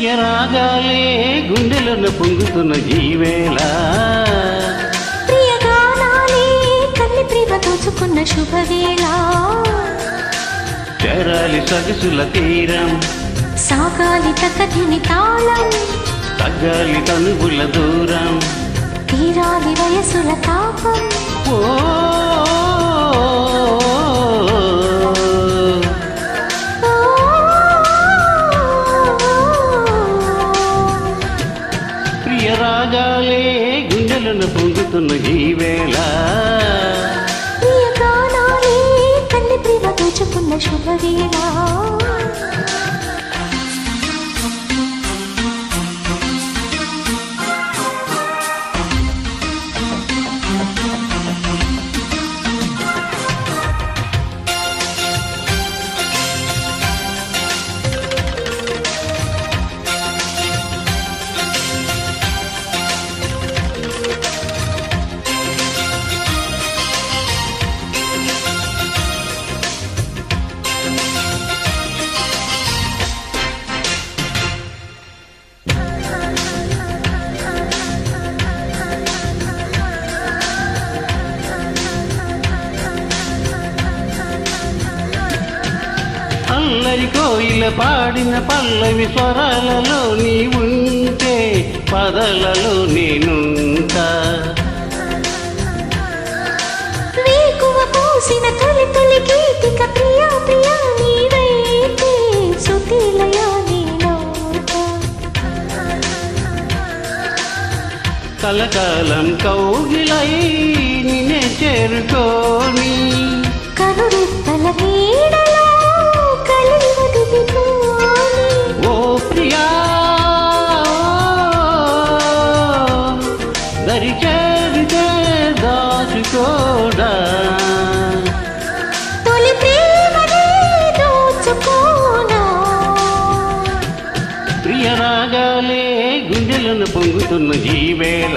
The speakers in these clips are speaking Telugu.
రాగాలే గుండెలను పొంగుతున్న జీవేళ ప్రియగానాలే కన్ని ప్రేమ దోచుకున్న శుభవేళ చేరాలి సొగసుల తీరం సాగాలి తక్కదిని తాళం తగ్గాలి తనుగుల దూరం తీరాలి వయసుల తాపం ఓ ఓ, ప్రియ రాగాలే గుండెలను పొంగుతున్న జీవేళ ప్రియగానాలే కన్ని ప్రేమ దోచుకున్న శుభవేళ అల్లరి కోయిల పాడిన పల్లవి స్వరాలలో నీ ఉంటే పదలలో నేనుంటా వేకువ పూసిన తొలి తొలి గీతిక ప్రియా ప్రియా నీవైతే సుతిలయా నీలోట కలకాలం కౌగిలై నిన్నే చేరుకోని కనురెప్పల నీడలో కలివ దిగిపోని ఓ ప్రియా దరి చేరితే దాచుకోడా తొలి ప్రేమనే దోచుకోనా ప్రియ రాగాలే గుండెలను పొంగుతున్న జీవేళ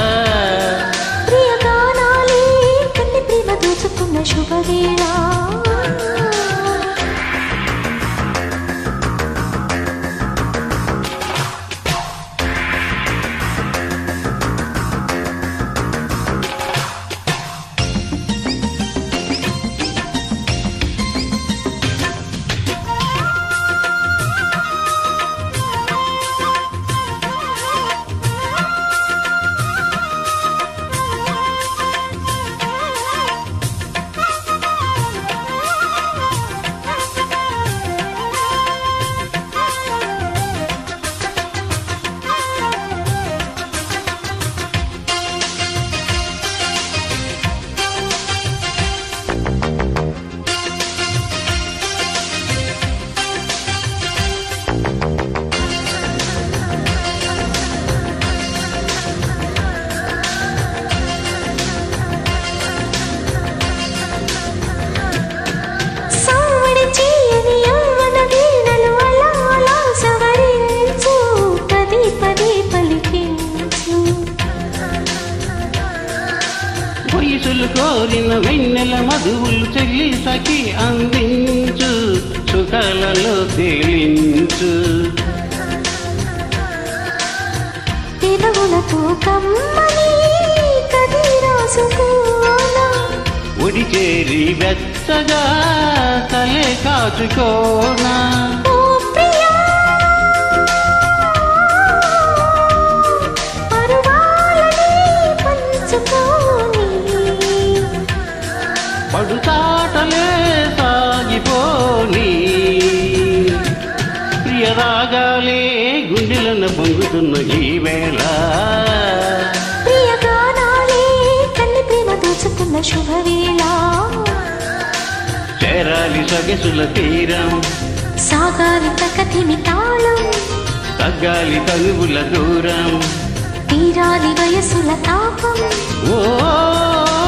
ప్రియగానాలే కన్ని ప్రేమ దోచుకున్న శుభవేళ సావడి చేయని యవ్వన వీణలు అలా అలా సవరించు పది పది పలికించు వయసులు కోరిన వెన్నెల మధువులు చెల్లి సఖి అందించు సుఖాలలో తేలించు పెదవులతో కమ్మని కది రాసుకోనా ఒడి చేరి వెచ్చగా తలే కాచుకోనా ఓ ప్రియా పరువాలని పంచుకోని పడుతాటలే సాగిపోని ప్రియ రాగాలే గుండెలను పొంగుతున్న ఈ వేళ ప్రియగానాలే కన్ని ప్రేమ దోచుకున్న శుభవేళ చేరాలి సొగసుల తీరం సాగాలి తకతిమి తాళం తగ్గాలి తనువుల దూరం తీరాలి వయసుల తాపం ఓ